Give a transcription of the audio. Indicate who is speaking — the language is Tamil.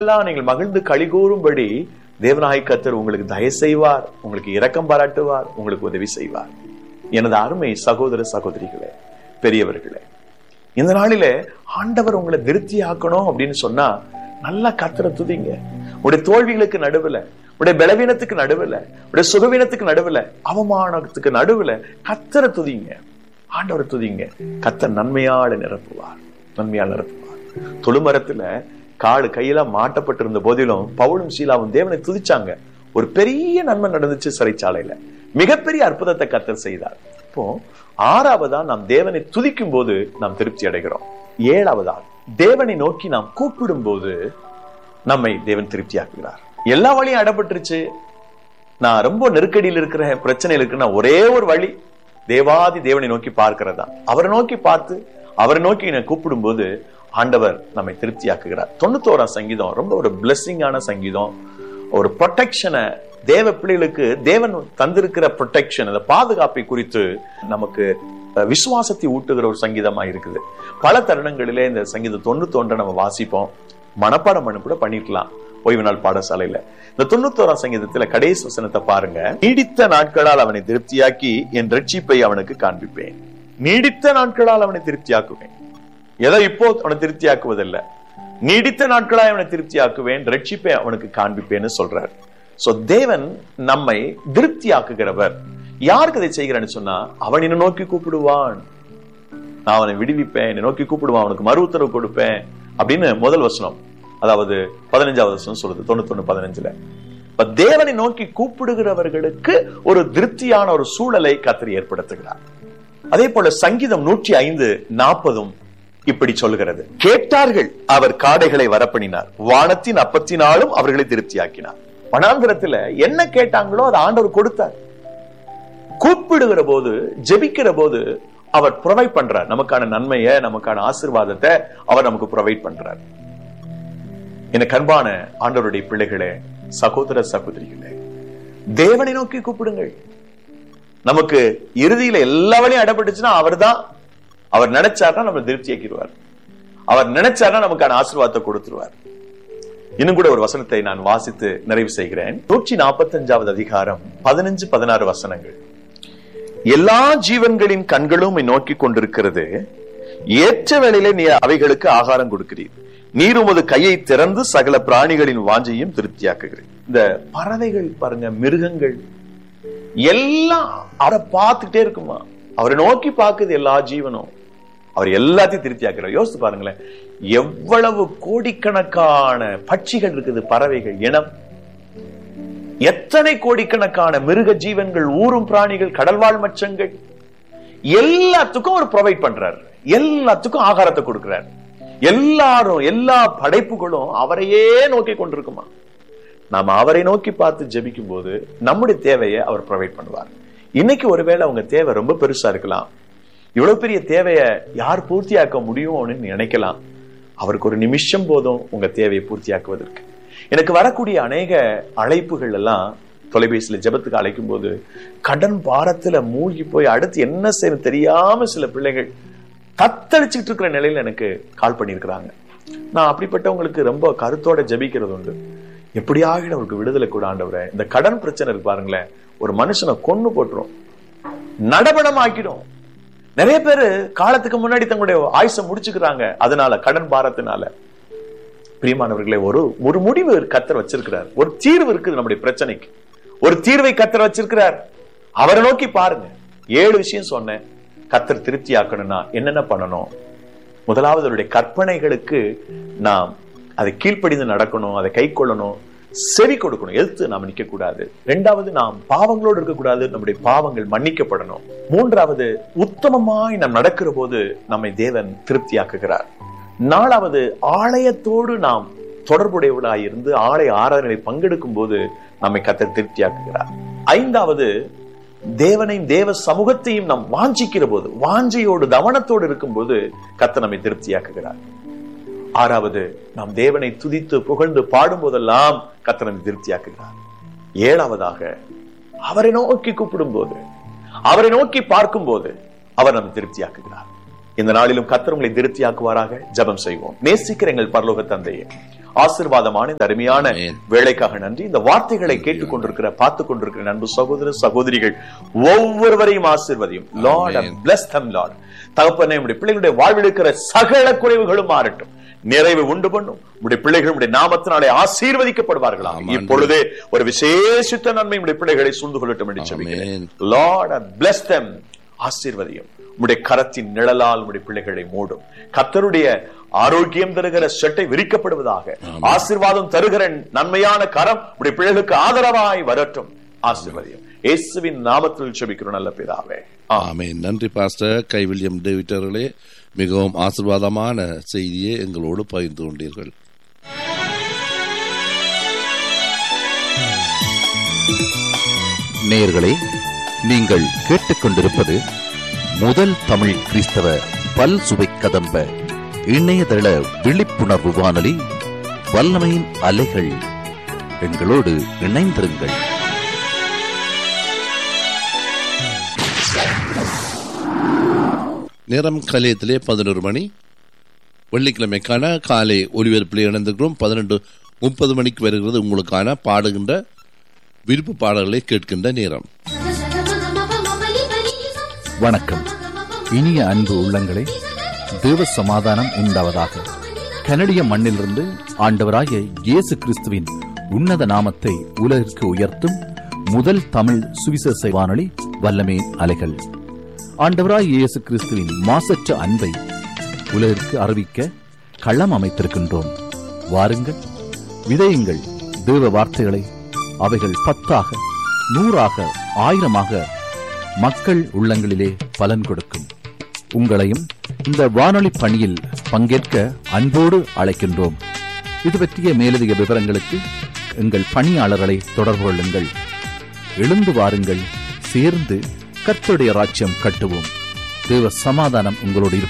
Speaker 1: எல்லாம் நீங்கள் மகிழ்ந்து கழிகூறும்படி தேவநாய் கத்தர் உங்களுக்கு தயவு செய்வார் உங்களுக்கு இரக்கம் பாராட்டுவார் உங்களுக்கு உதவி செய்வார் எனது அருமை சகோதர சகோதரிகளே பெரியவர்களே இந்த நாளிலே ஆண்டவர் உங்களை திருப்தி ஆக்கணும் அப்படின்னு சொன்னா நல்லா கத்தரை துதிங்க உடைய தோல்விகளுக்கு நடுவுல உடைய பலவீனத்துக்கு நடுவுல உடைய சுகவீனத்துக்கு நடுவுல அவமானத்துக்கு நடுவுல கத்தரை துதிங்க ஆண்டவரை துதிங்க கத்தர் நன்மையால நிரப்புவார் நன்மையால் நிரப்புவார் தொழுமரத்துல காடு கையில மாட்டப்பட்டிருந்த போதிலும் பவுலும் சீலாவும் தேவனை துதிச்சாங்க ஒரு பெரிய நன்மை நடந்துச்சு சிறைச்சாலையில மிகப்பெரிய அற்புதத்தை கத்தர் செய்தார் இப்போ ஆறாவதா நாம் தேவனை துதிக்கும் போது நாம் திருப்தி அடைகிறோம் ஏழாவதா தேவனை நோக்கி நாம் கூப்பிடும் போது நம்மை தேவன் திருப்தி ஆக்குகிறார் எல்லா வழியும் அடப்பட்டுருச்சு நான் ரொம்ப நெருக்கடியில் இருக்கிற பிரச்சனையில் இருக்கிற ஒரே ஒரு வழி தேவாதி தேவனை நோக்கி பார்க்கிறதா அவரை நோக்கி பார்த்து அவரை நோக்கி நான் கூப்பிடும் போது ஆண்டவர் நம்மை திருப்தியாக்குகிறார் தொண்ணூத்தோராம் சங்கீதம் ரொம்ப ஒரு பிளெஸ்ஸிங்கான சங்கீதம் ஒரு ப்ரொடெக்ஷனை தேவ பிள்ளைகளுக்கு தேவன் தந்திருக்கிற ப்ரொடெக்ஷன் அந்த பாதுகாப்பை குறித்து நமக்கு விசுவாசத்தை ஊட்டுகிற ஒரு சங்கீதமா இருக்குது பல தருணங்களிலே இந்த சங்கீதம் தொண்ணூத்தொன்றை நம்ம வாசிப்போம் மனப்பாடம் பண்ண கூட பண்ணிருக்கலாம் ஓய்வு நாள் பாடசாலையில இந்த தொண்ணூத்தோராம் சங்கீதத்துல கடைசி வசனத்தை பாருங்க நீடித்த நாட்களால் அவனை திருப்தியாக்கி என் ரட்சிப்பை அவனுக்கு காண்பிப்பேன் நீடித்த நாட்களால் அவனை திருப்தியாக்குவேன் ஏதோ இப்போ அவனை திருப்தியாக்குவதில்லை நீடித்த நாட்களாய் அவனை திருப்தியாக்குவேன் ரட்சிப்பை அவனுக்கு காண்பிப்பேன்னு சொல்றார் சோ தேவன் நம்மை திருப்தியாக்குகிறவர் யாருக்கு இதை செய்கிறேன்னு சொன்னா அவன் என்ன நோக்கி கூப்பிடுவான் நான் அவனை விடுவிப்பேன் என்னை நோக்கி கூப்பிடுவான் அவனுக்கு மறு உத்தரவு கொடுப்பேன் அப்படின்னு முதல் வசனம் அதாவது பதினஞ்சாவது வசனம் சொல்லுது தொண்ணூத்தொன்னு பதினஞ்சுல இப்ப தேவனை நோக்கி கூப்பிடுகிறவர்களுக்கு ஒரு திருப்தியான ஒரு சூழலை கத்தரி ஏற்படுத்துகிறார் அதே போல சங்கீதம் நூற்றி ஐந்து நாற்பதும் இப்படி சொல்லுகிறது கேட்டார்கள் அவர் காடைகளை வரப்பணினார் வானத்தின் அப்பத்தினாலும் அவர்களை திருப்தியாக்கினார் வனாந்திரத்துல என்ன கேட்டாங்களோ அதை ஆண்டவர் கொடுத்தார் கூப்பிடுகிற போது ஜெபிக்கிற போது அவர் ப்ரொவைட் பண்றார் நமக்கான நன்மையை நமக்கான ஆசிர்வாதத்தை அவர் நமக்கு ப்ரொவைட் பண்றார் எனக்கு அன்பான ஆண்டவருடைய பிள்ளைகளே சகோதர சகோதரிகளே தேவனை நோக்கி கூப்பிடுங்கள் நமக்கு இறுதியில எல்லா வழியும் அடப்பட்டுச்சுன்னா அவர் தான் அவர் நினைச்சார்னா நம்ம திருப்தி ஆக்கிடுவார் அவர் நினைச்சார்னா நமக்கான ஆசீர்வாதத்தை கொடுத்துருவார் இன்னும் கூட ஒரு வசனத்தை நான் வாசித்து நிறைவு செய்கிறேன் நூற்றி நாற்பத்தி அஞ்சாவது அதிகாரம் பதினஞ்சு பதினாறு வசனங்கள் எல்லா ஜீவன்களின் கண்களும் நோக்கி கொண்டிருக்கிறது ஏற்ற வேளையிலே நீ அவைகளுக்கு ஆகாரம் கொடுக்கிறீர் நீர் உமது கையை திறந்து சகல பிராணிகளின் வாஞ்சையும் திருப்தியாக்குகிறேன் இந்த பறவைகள் பாருங்க மிருகங்கள் எல்லாம் அவரை பார்த்துட்டே இருக்குமா அவரை நோக்கி பார்க்குது எல்லா ஜீவனும் அவர் எல்லாத்தையும் திருப்தி ஆக்குறார் யோசித்து பாருங்களேன் எவ்வளவு கோடிக்கணக்கான பட்சிகள் இருக்குது பறவைகள் இனம் எத்தனை கோடிக்கணக்கான மிருக ஜீவன்கள் ஊரும் பிராணிகள் கடல்வாழ் மச்சங்கள் எல்லாத்துக்கும் அவர் ப்ரொவைட் பண்றார் எல்லாத்துக்கும் ஆகாரத்தை கொடுக்கிறார் எல்லாரும் எல்லா படைப்புகளும் அவரையே நோக்கி கொண்டிருக்குமா நாம அவரை நோக்கி பார்த்து ஜெபிக்கும் போது நம்முடைய தேவையை அவர் ப்ரொவைட் பண்ணுவார் இன்னைக்கு ஒருவேளை உங்க தேவை ரொம்ப பெருசா இருக்கலாம் இவ்வளவு பெரிய தேவையை யார் பூர்த்தியாக்க முடியும்னு நினைக்கலாம் அவருக்கு ஒரு நிமிஷம் போதும் உங்க தேவையை பூர்த்தியாக்குவதற்கு எனக்கு வரக்கூடிய அநேக அழைப்புகள் எல்லாம் தொலைபேசியில ஜபத்துக்கு அழைக்கும் போது கடன் பாரத்துல மூழ்கி போய் அடுத்து என்ன செய்யணும் தெரியாம சில பிள்ளைகள் தத்தளிச்சுட்டு இருக்கிற நிலையில எனக்கு கால் பண்ணியிருக்கிறாங்க நான் அப்படிப்பட்டவங்களுக்கு ரொம்ப கருத்தோட ஜபிக்கிறது உண்டு எப்படியாக அவருக்கு விடுதலை கூட ஆண்டவரை இந்த கடன் பிரச்சனை இருக்கு பாருங்களேன் ஒரு மனுஷனை கொன்னு போட்டுரும் நடபடம் ஆக்கிடும் நிறைய பேரு காலத்துக்கு முன்னாடி தங்களுடைய ஆயுசை முடிச்சுக்கிறாங்க அதனால கடன் பாரத்தினால பிரியமானவர்களே ஒரு ஒரு முடிவு கத்தர் வச்சிருக்கிறார் ஒரு தீர்வு இருக்குது நம்முடைய பிரச்சனைக்கு ஒரு தீர்வை கத்தர் வச்சிருக்கிறார் அவரை நோக்கி பாருங்க ஏழு விஷயம் சொன்னேன் கத்தர் திருப்தி ஆக்கணும்னா என்னென்ன பண்ணணும் முதலாவது அவருடைய கற்பனைகளுக்கு நாம் அதை கீழ்ப்படிந்து நடக்கணும் அதை கை கொள்ளணும் செவி கொடுக்கணும் எதிர்த்து நாம் நிக்க கூடாது இரண்டாவது நாம் பாவங்களோடு இருக்கக்கூடாது நம்முடைய பாவங்கள் மன்னிக்கப்படணும் மூன்றாவது உத்தமமாய் நாம் நடக்கிற போது நம்மை தேவன் திருப்தியாக்குகிறார் நாலாவது ஆலயத்தோடு நாம் தொடர்புடையவர்களாய் இருந்து ஆலய ஆராதனை பங்கெடுக்கும் போது நம்மை கத்த திருப்தியாக்குகிறார் ஐந்தாவது தேவனையும் தேவ சமூகத்தையும் நாம் வாஞ்சிக்கிற போது வாஞ்சையோடு கவனத்தோடு இருக்கும் போது கத்த நம்மை திருப்தியாக்குகிறார் ஆறாவது நாம் தேவனை துதித்து புகழ்ந்து பாடும் போதெல்லாம் கத்த நம்மை திருப்தியாக்குகிறார் ஏழாவதாக அவரை நோக்கி கூப்பிடும் போது அவரை நோக்கி பார்க்கும் போது அவர் நம்மை திருப்தியாக்குகிறார் இந்த நாளிலும் கத்தர் உங்களை திருப்தியாக்குவாராக ஜபம் செய்வோம் நேசிக்கிற எங்கள் பரலோக தந்தையே ஆசீர்வாதமான இந்த அருமையான
Speaker 2: ஆமென்.
Speaker 1: வேலைக்காக நன்றி இந்த வார்த்தைகளை கேட்டுக்கொண்டிருக்கிற பார்த்துக் கொண்டிருக்கிற நண்பு சகோதர சகோதரிகள் ஒவ்வொருவரையும் ஆசீர்வதியும் Lord
Speaker 2: amen.
Speaker 1: bless them Lord தகப்பனே உடைய பிள்ளைகளுடைய வாழ்வில் இருக்கிற சகல குறைவுகளும் மாறட்டும் நிறைவு உண்டு பண்ணும் உடைய பிள்ளைகள் உடைய நாமத்தினாலே ஆசீர்வதிக்கப்படுவார்களா
Speaker 2: ஆமாம்.
Speaker 1: இப்பொழுதே ஒரு விசேஷித்த நன்மை உடைய பிள்ளைகளை சூழ்ந்து கொள்ளட்டும் என்று செபிக்கிறேன்
Speaker 2: ஆமென்.
Speaker 1: லார்ட் bless them ஆசீர்வதியும் உடைய கரத்தின் நிழலால் உடைய பிள்ளைகளை மூடும் கத்தருடைய ஆரோக்கியம் தருகிற செட்டை விரிக்கப்படுவதாக ஆசீர்வாதம் தருகிற நன்மையான கரம் உடைய பிள்ளைகளுக்கு ஆதரவாய் வரட்டும் ஆசீர்வதியும் இயேசுவின் நாமத்தில் செபிக்கிறோம் நல்ல பிதாவே ஆமென்.
Speaker 2: ஆமென் நன்றி பாஸ்டர் கைவில்யம் டேவிட் அவர்களே மிகவும் ஆசீர்வாதமான செய்தியை எங்களோடு பகிர்ந்து கொண்டீர்கள்
Speaker 3: நேயர்களே நீங்கள் கேட்டுக்கொண்டிருப்பது முதல் தமிழ் கிறிஸ்தவ பல் சுவை கதம்ப இணையதள விழிப்புணர்வு வானொலி வல்லமையின் அலைகள் எங்களோடு இணைந்திருங்கள்
Speaker 2: நேரம் கலையத்திலே பதினோரு மணி வெள்ளிக்கிழமைக்கான காலை ஒலிபரப்பில் இணைந்திருக்கிறோம் பதினெண்டு முப்பது மணிக்கு வருகிறது உங்களுக்கான பாடுகின்ற விருப்பு பாடல்களை கேட்கின்ற நேரம்
Speaker 4: வணக்கம் இனிய அன்பு உள்ளங்களே தேவ சமாதானம் உண்டாவதாக கனடிய மண்ணிலிருந்து ஆண்டவராகிய இயேசு கிறிஸ்துவின் உன்னத நாமத்தை உலகிற்கு உயர்த்தும் முதல் தமிழ் சுவிசேஷ வானொலி வல்லமே அலைகள் ஆண்டவராய் இயேசு கிறிஸ்துவின் மாசற்ற அன்பை உலகிற்கு அறிவிக்க களம் அமைத்திருக்கின்றோம் வாருங்கள் விதையுங்கள் தேவ வார்த்தைகளை அவைகள் பத்தாக நூறாக ஆயிரமாக மக்கள் உள்ளங்களிலே பலன் கொடுக்கும் உங்களையும் இந்த வானொலி பணியில் பங்கேற்க அன்போடு அழைக்கின்றோம் இது பற்றிய மேலதிக விவரங்களுக்கு எங்கள் பணியாளர்களை தொடர்பு கொள்ளுங்கள் எழுந்து வாருங்கள் சேர்ந்து கர்த்தருடைய ராஜ்யம் கட்டுவோம் தேவ சமாதானம் உங்களோடு இருப்பதாக